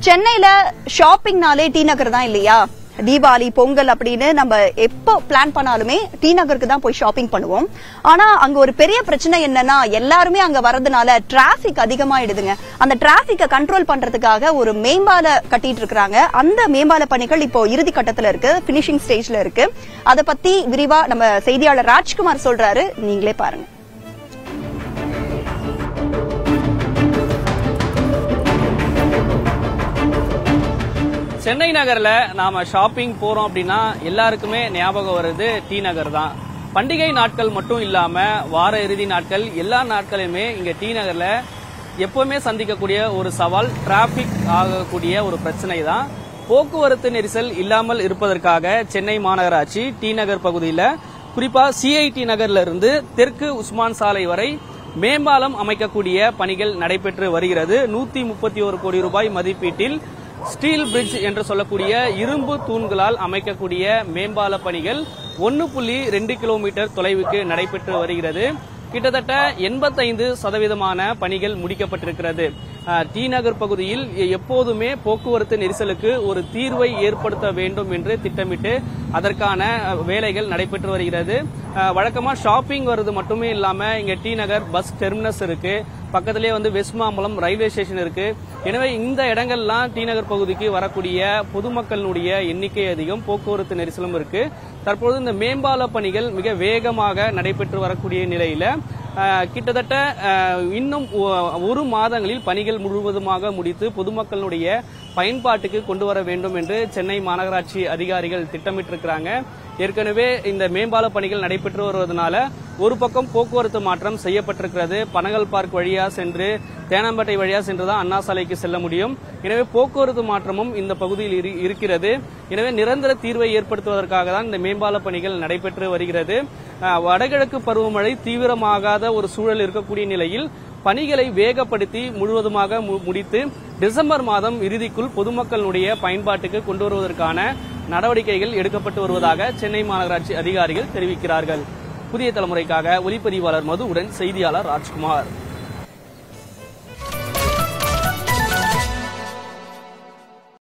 சென்னையில ஷாப்பிங்னாலே டி நகர் தான் இல்லையா தீபாவளி பொங்கல் அப்படின்னு நம்ம எப்போ பிளான் பண்ணாலுமே டி நகருக்கு தான் போய் ஷாப்பிங் பண்ணுவோம் ஆனா அங்க ஒரு பெரிய பிரச்சனை என்னன்னா எல்லாருமே அங்க வரதுனால டிராபிக் அதிகமாயிடுதுங்க அந்த டிராபிக்கை கண்ட்ரோல் பண்றதுக்காக ஒரு மேம்பால கட்டிட்டு இருக்காங்க அந்த மேம்பால பணிகள் இப்போ இறுதி கட்டத்துல இருக்கு பினிஷிங் ஸ்டேஜ்ல இருக்கு அதை பத்தி விரிவா நம்ம செய்தியாளர் ராஜ்குமார் சொல்றாரு நீங்களே பாருங்க சென்னை நகர்ல நாம ஷாப்பிங் போறோம் அப்படின்னா எல்லாருக்குமே ஞாபகம் வருது டி நகர் தான் பண்டிகை நாட்கள் மட்டும் இல்லாம வார இறுதி நாட்கள் எல்லா நாட்களுமே இங்க டி நகர்ல எப்பவுமே சந்திக்கக்கூடிய ஒரு சவால் டிராபிக் ஆகக்கூடிய ஒரு பிரச்சனை தான் போக்குவரத்து நெரிசல் இல்லாமல் இருப்பதற்காக சென்னை மாநகராட்சி டி நகர் பகுதியில குறிப்பா சிஐடி நகர்ல இருந்து தெற்கு உஸ்மான் சாலை வரை மேம்பாலம் அமைக்கக்கூடிய பணிகள் நடைபெற்று வருகிறது நூத்தி முப்பத்தி ஒரு கோடி ரூபாய் மதிப்பீட்டில் ஸ்டீல் பிரிட்ஜ் என்று சொல்லக்கூடிய இரும்பு தூண்களால் அமைக்கக்கூடிய மேம்பால பணிகள் ஒன்னு புள்ளி ரெண்டு கிலோமீட்டர் தொலைவுக்கு நடைபெற்று வருகிறது கிட்டத்தட்ட எண்பத்தைந்து சதவீதமான பணிகள் முடிக்கப்பட்டிருக்கிறது அஹ், டி நகர் பகுதியில் எ- எப்போதுமே போக்குவரத்து நெரிசலுக்கு ஒரு தீர்வை ஏற்படுத்த வேண்டும் என்று திட்டமிட்டு அதற்கான அஹ், வேலைகள் நடைபெற்று வருகிறது அஹ், வழக்கமா ஷாப்பிங் வருது மட்டுமே இல்லாம இங்க டி நகர் பஸ் டெர்மினஸ் இருக்கு பக்கத்திலே வந்து வெஸ்ட் மாம்பலம் ரயில்வே ஸ்டேஷன் இருக்கு எனவே இந்த இடங்கள்லாம் டி நகர் பகுதிக்கு வரக்கூடிய பொதுமக்களுடைய எண்ணிக்கை அதிகம் போக்குவரத்து நெரிசலும் இருக்கு தற்பொழுது இந்த மேம்பால பணிகள் மிக வேகமாக நடைபெற்று வரக்கூடிய நிலையில அஹ், கிட்டத்தட்ட அஹ், இன்னும் ஒ- ஒரு மாதங்களில் பணிகள் முழுவதுமாக முடித்து பொதுமக்களுடைய பயன்பாட்டுக்கு கொண்டு வர வேண்டும் என்று சென்னை மாநகராட்சி அதிகாரிகள் திட்டமிட்டிருக்கிறாங்க ஏற்கனவே இந்த மேம்பால பணிகள் நடைபெற்று வருவதனால ஒரு பக்கம் போக்குவரத்து மாற்றம் செய்யப்பட்டிருக்கிறது பனகல் பார்க் வழியா சென்று தேனாம்பேட்டை வழியா சென்றுதான் அண்ணா சாலைக்கு செல்ல முடியும் எனவே போக்குவரத்து மாற்றமும் இந்த பகுதியில் இரு- இருக்கிறது எனவே நிரந்தர தீர்வை ஏற்படுத்துவதற்காக தான் இந்த மேம்பால பணிகள் நடைபெற்று வருகிறது அஹ், வடகிழக்கு பருவமழை தீவிரமாகாத ஒரு சூழல் இருக்கக்கூடிய நிலையில் பணிகளை வேகப்படுத்தி முழுவதுமாக மு- முடித்து டிசம்பர் மாதம் இறுதிக்குள் பொதுமக்களுடைய பயன்பாட்டுக்கு கொண்டு வருவதற்கான நடவடிக்கைகள் எடுக்கப்பட்டு வருவதாக சென்னை மாநகராட்சி அதிகாரிகள் தெரிவிக்கிறார்கள் புதிய தலைமுறைக்காக ஒலிப்பதிவாளர் மதுவுடன் செய்தியாளர் ராஜ்குமார்